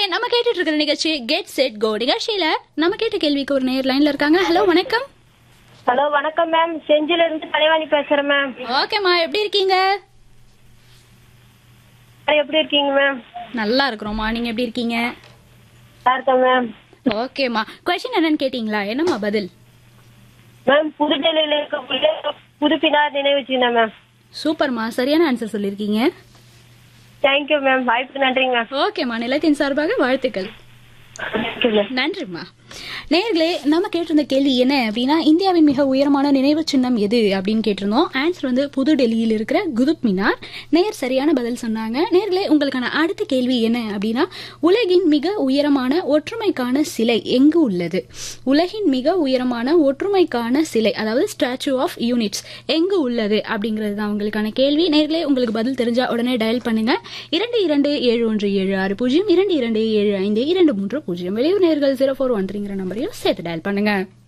நம்ம கேட்டுட்டு இருக்கிற நிகழ்ச்சி கெட் செட் கோ நிகழ்ச்சியில நம்ம கேட்ட கேள்விக்கு ஒரு நேர் லைன்ல இருக்காங்க ஹலோ வணக்கம் ஹலோ வணக்கம் மேம் செஞ்சில இருந்து கலைவாணி பேசுறேன் மேம் ஓகேம்மா எப்படி இருக்கீங்க எப்படி இருக்கீங்க மேம் நல்லா இருக்கிறோம்மா நீங்க எப்படி இருக்கீங்க நல்லா இருக்கேன் மேம் ஓகேம்மா கொஸ்டின் என்னன்னு கேட்டீங்களா என்னம்மா பதில் மேம் புதுடெல்லியில இருக்கக்கூடிய புதுப்பினார் நினைவு சின்னம் மேம் சூப்பர்மா சரியான ஆன்சர் சொல்லியிருக்கீங்க தேங்க்யூ மேம் வாய்ப்பு நன்றிங்க மேம் ஓகேம்மா நிலத்தின் சார்பாக வாழ்த்துக்கள் தேங்க்யூ மேம் நன்றிம்மா நேர்களே நம்ம கேட்டிருந்த கேள்வி என்ன அப்படின்னா இந்தியாவின் மிக உயரமான நினைவு சின்னம் எது அப்படின்னு கேட்டிருந்தோம் ஆன்சர் வந்து புது டெல்லியில் இருக்கிற குதுப் மினார் நேர் சரியான பதில் சொன்னாங்க நேர்களே உங்களுக்கான அடுத்த கேள்வி என்ன அப்படின்னா உலகின் மிக உயரமான ஒற்றுமைக்கான சிலை எங்கு உள்ளது உலகின் மிக உயரமான ஒற்றுமைக்கான சிலை அதாவது ஸ்டாச்சு ஆஃப் யூனிட்ஸ் எங்கு உள்ளது அப்படிங்கிறது தான் உங்களுக்கான கேள்வி நேர்களே உங்களுக்கு பதில் தெரிஞ்சா உடனே டயல் பண்ணுங்க இரண்டு இரண்டு ஏழு ஒன்று ஏழு ஆறு பூஜ்ஜியம் இரண்டு இரண்டு ஏழு ஐந்து இரண்டு மூன்று பூஜ்ஜியம் வெளியூர் நேர்கள் ஜீரோ ஃபோர் ஒன் த்ரீங்கிற நம்பரையும் சேர்த்து டயல் பண்ணுங்க